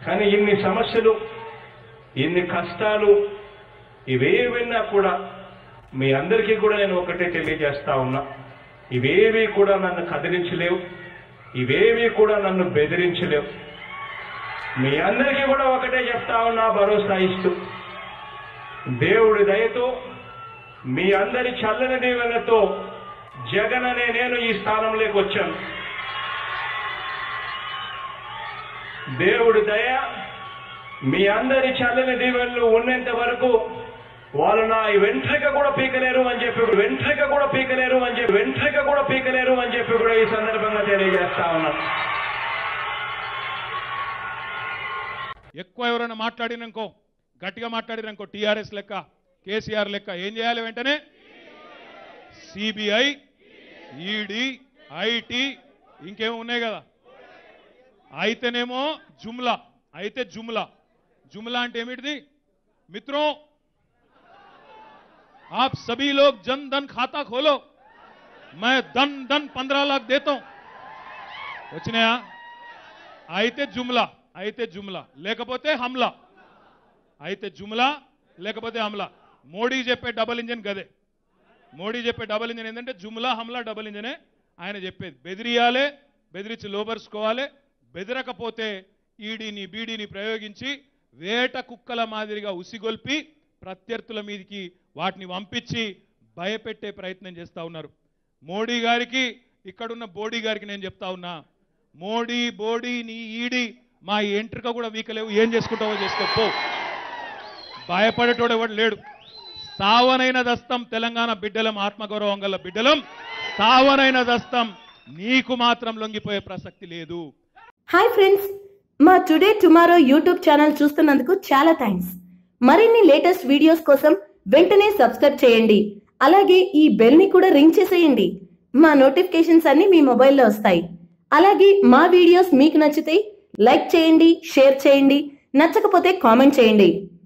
కానీ ఇన్ని సమస్యలు ఇన్ని కష్టాలు ఇవేవైనా కూడా మీ అందరికీ కూడా నేను ఒకటే తెలియజేస్తా ఉన్నా ఇవేవి కూడా నన్ను కదిలించలేవు ఇవేవి కూడా నన్ను బెదిరించలేవు మీ అందరికీ కూడా ఒకటే చెప్తా ఉన్నా భరోసా ఇస్తూ దేవుడి దయతో మీ అందరి చల్లని దీవెనతో జగన్ అనే నేను ఈ స్థానంలోకి వచ్చాను దేవుడి దయ మీ అందరి చల్లని దీవెనలు ఉన్నంత వరకు వాళ్ళు నా వెంట్రిక కూడా పీకలేరు అని చెప్పి వెంట్రిక కూడా పీకలేరు అని చెప్పి వెంట్రిక కూడా పీకలేరు అని చెప్పి కూడా ఈ సందర్భంగా తెలియజేస్తా ఉన్నాను ఎక్కువ ఎవరైనా మాట్లాడిననుకో గట్టిగా మాట్లాడిననుకో టీఆర్ఎస్ లెక్క కేసీఆర్ లెక్క ఏం చేయాలి వెంటనే సిబిఐ ఈడీ ఐటీ ఇంకేమో ఉన్నాయి కదా అయితేనేమో జుమ్లా అయితే జుమ్లా జుమ్లా అంటే ఏమిటిది మిత్రో आप सभी लोग जन धन खाता खोलो मैं धन धन पंद्रह लाख देता हूं వచ్చినాయా అయితే జుమ్లా అయితే జుమ్లా లేకపోతే హమ్లా అయితే జుమ్లా లేకపోతే హమ్లా మోడీ చెప్పే డబల్ ఇంజన్ గదే మోడీ చెప్పే డబల్ ఇంజన్ ఏంటంటే జుమ్లా హమ్లా డబల్ ఇంజనే ఆయన చెప్పేది బెదిరియాలే బెదిరించి లోబరుచుకోవాలి బెదిరకపోతే ఈడీని బీడీని ప్రయోగించి వేట కుక్కల మాదిరిగా ఉసిగొల్పి ప్రత్యర్థుల మీదకి వాటిని పంపించి భయపెట్టే ప్రయత్నం చేస్తా ఉన్నారు మోడీ గారికి ఇక్కడున్న బోడీ గారికి నేను చెప్తా ఉన్నా మోడీ బోడీ నీ ఈడి మా ఎంట్రిక కూడా వీకలేవు ఏం చేసుకుంటావో చేసుకోపో భయపడేటోడు ఎవడు లేడు సావనైన దస్తం తెలంగాణ బిడ్డలం ఆత్మగౌరవం గల బిడ్డలం సావనైన దస్తం నీకు మాత్రం లొంగిపోయే ప్రసక్తి లేదు హాయ్ ఫ్రెండ్స్ మా టుడే టుమారో యూట్యూబ్ ఛానల్ చూస్తున్నందుకు చాలా థ్యాంక్స్ మరిన్ని లేటెస్ట్ వీడియోస్ కోసం వెంటనే సబ్స్క్రైబ్ చేయండి అలాగే ఈ బెల్ ని కూడా రింగ్ చేసేయండి మా నోటిఫికేషన్స్ అన్ని మీ మొబైల్లో వస్తాయి అలాగే మా వీడియోస్ మీకు నచ్చితే లైక్ చేయండి షేర్ చేయండి నచ్చకపోతే కామెంట్ చేయండి